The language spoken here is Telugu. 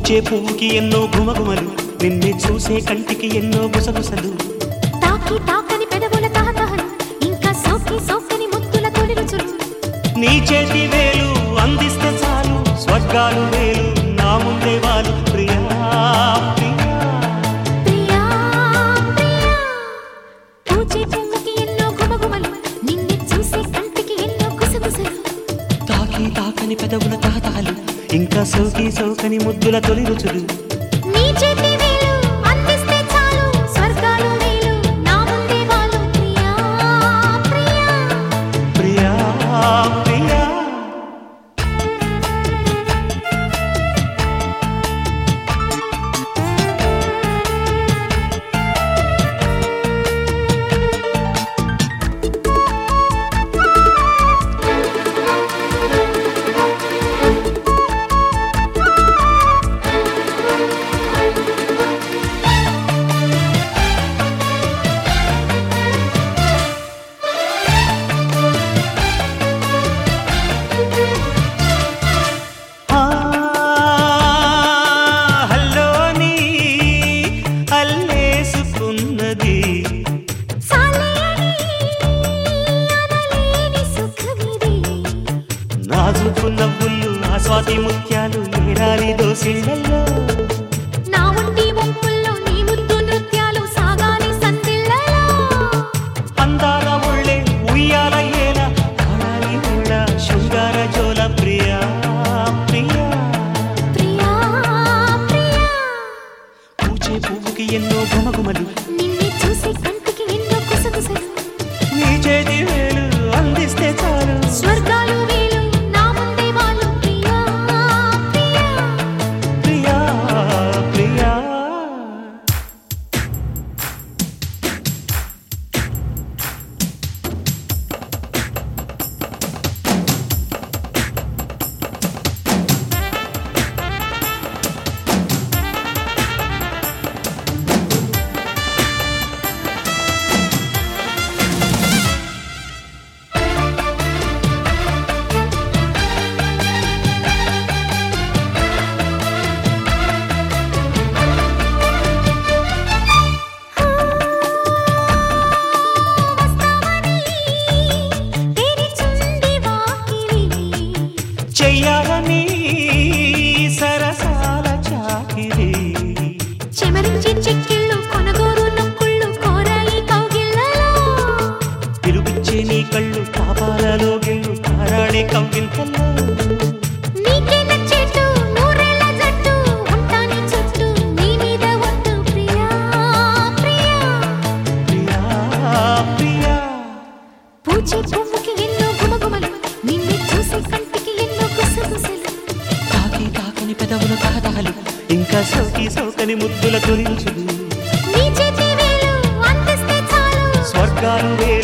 పూచే పువ్వుకి ఎన్నో గుమగుమలు నిన్నే చూసే కంటికి ఎన్నో గుసగుసలు తాకి తాకని పెదవుల తహతహలు ఇంకా సోకి సోకని ముద్దుల తొలి రుచులు నీ చేతి వేలు అందిస్తే చాలు స్వర్గాలు వేలు నా ముందే వాళ్ళు ప్రియా ప్రియా ప్రియా ప్రియా పూచే పువ్వుకి ఎన్నో గుమగుమలు నిన్ను చూసే కంటికి ఎన్నో గుసగుసలు తాకి తాకని పెదవుల తాతాలు ఇంకా సోకి సోకని ముద్దుల తొలి రుచులు నీ చేతి వేలు అందిస్తే చాలు స్వర్గాలు వేలు నా ముందే వాళ్ళు ప్రియా ప్రియా ప్రియా ప్రియా ఆ, హల్లోని అల్లేసుకున్నది సాలేని అనలేని సుఖమిది నాజుకు నవ్వులు ఆ స్వాతి ముత్యాలు ఏరాలి దోసిళ్ళల్లో నా ఒంటి వంపుల్లో నీ ముద్దు నృత్యాలు సాగాలి సందిళ్ళలో అందాల ఒళ్ళే ఉయ్యాల ఏల ఆడాలి ఉళ్ళ శృంగార జోల ప్రియా ప్రియా ప్రియా ప్రియా పూచే పువ్వుకి ఎన్నో గుమగుమలు నిన్ను చూసే కంటికి ఎన్నో కుసకుసలు నీ చేతి వేలు అందిస్తే చాలు స్వర్గాలు వేలు నా ముందే వాళ్ళు ప్రియా ప్రియా ప్రియా ప్రియా తెరిచుంది వాకిలి చెయ్యాలని సరసాల చాకిరి చెమరించి చిక్కిళ్ళు కొనగోరు నొక్కుళ్ళు కోరాయి కౌగిళ్ళలో పిలుపిచ్చే నీ కళ్ళు పాపాలలో గిళ్ళు తారాడే కవ్వింతల్లో నీకే నచ్చేట్టు నూరేళ్ల జట్టు ఉంటాని చుట్టూ నీ మీద ఒట్టు ప్రియా ప్రియా ప్రియా ప్రియా పూచే పువ్వుకి ఎన్నో గుమగుమలు నిన్ను చూసే కంటికి ఎన్నో గుసగుసలు తాకి తాకని పెదవుల తహతహలు ఇంకా సోకి సోకని ముద్దుల తొలించులు నీ చేతి వేలు అందిస్తే చాలు స్వర్గాలు వేలు